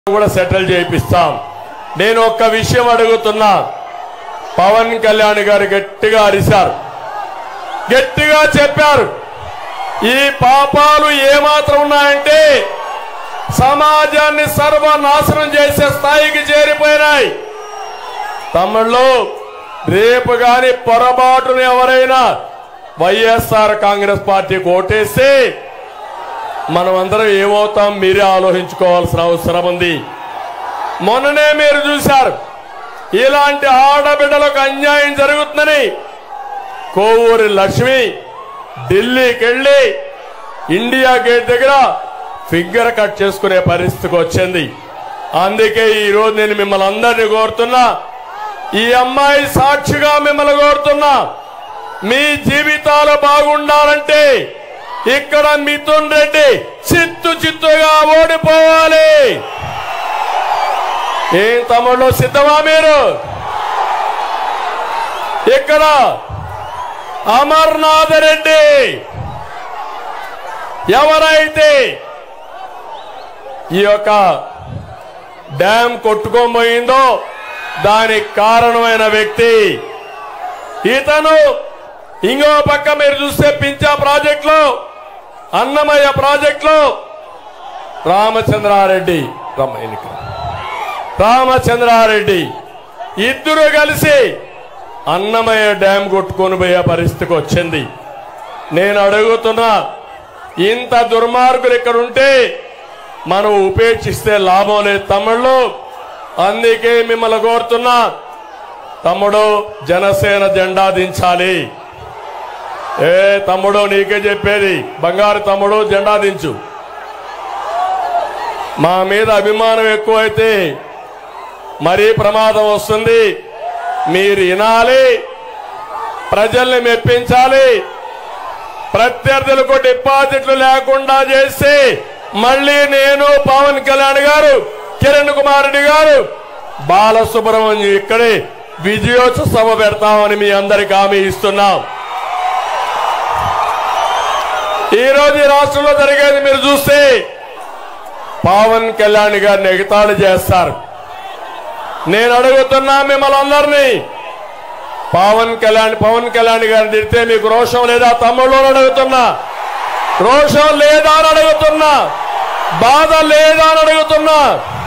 కూడా సెటిల్ చేయిస్తాం నేను ఒక్క విషయం అడుగుతున్నా పవన్ కళ్యాణ్ గారు గట్టిగా అరిశారు గట్టిగా చెప్పారు ఈ పాపాలు ఏమాత్రం ఉన్నాయంటే సమాజాన్ని సర్వనాశనం చేసే స్థాయికి చేరిపోయినాయి తమ్ముళ్ళు రేపు గాని పొరపాటును ఎవరైనా వైఎస్ఆర్ కాంగ్రెస్ పార్టీకి ఓటేస్తే మనమందరం ఏమవుతాం మీరే ఆలోచించుకోవాల్సిన అవసరం ఉంది మొన్ననే మీరు చూశారు ఇలాంటి ఆడబిడ్డలకు అన్యాయం జరుగుతుందని కోవూరి లక్ష్మి ఢిల్లీకి వెళ్ళి ఇండియా గేట్ దగ్గర ఫిగర్ కట్ చేసుకునే పరిస్థితికి వచ్చింది అందుకే ఈ రోజు నేను మిమ్మల్ని అందరినీ కోరుతున్నా ఈ అమ్మాయి సాక్షిగా మిమ్మల్ని కోరుతున్నా మీ జీవితాలు బాగుండాలంటే ఇక్కడ మిథున్ రెడ్డి చిత్తు చిత్తుగా ఓడిపోవాలి ఏం తమ్ముళ్ళు సిద్ధమా మీరు ఇక్కడ అమర్నాథ్ రెడ్డి ఎవరైతే ఈ యొక్క డ్యామ్ కొట్టుకోబోయిందో దానికి కారణమైన వ్యక్తి ఇతను ఇంకో పక్క మీరు చూస్తే పించా ప్రాజెక్ట్ లో అన్నమయ్య ప్రాజెక్ట్ లో రామచంద్రారెడ్డి రమ్మయ్య ఇక్కడ. రామచంద్రారెడ్డి ఇద్దరు కలిసి అన్నమయ్య డ్యామ్ కొట్టుకొని పోయే పరిస్థితికి వచ్చింది నేను అడుగుతున్నా ఇంత దుర్మార్గులు ఇక్కడ ఉంటే మనం ఉపేక్షిస్తే లాభం లేదు తమ్ముళ్ళు అందుకే మిమ్మల్ని కోరుతున్నా తమ్ముడు జనసేన జెండా దించాలి ఏ తమ్ముడు నీకే చెప్పేది బంగారు తమ్ముడు జెండా దించు మా మీద అభిమానం ఎక్కువైతే మరీ ప్రమాదం వస్తుంది మీరు వినాలి ప్రజల్ని మెప్పించాలి ప్రత్యర్థులకు డిపాజిట్లు లేకుండా చేసి మళ్ళీ నేను పవన్ కళ్యాణ్ గారు కిరణ్ కుమార్ రెడ్డి గారు బాలసుబ్రహ్మణ్యం ఇక్కడే విజయోత్సవ సభ పెడతామని మీ అందరికి హామీ ఇస్తున్నాం ఈ రోజు ఈ రాష్ట్రంలో జరిగేది మీరు చూస్తే పవన్ కళ్యాణ్ గారిని ఎగతాళి చేస్తారు నేను అడుగుతున్నా మిమ్మల్ని అందరినీ పవన్ కళ్యాణ్ పవన్ కళ్యాణ్ గారిని తిడితే మీకు రోషం లేదా తమ్ముళ్ళు అని అడుగుతున్నా రోషం లేదా అని అడుగుతున్నా బాధ లేదా అని అడుగుతున్నా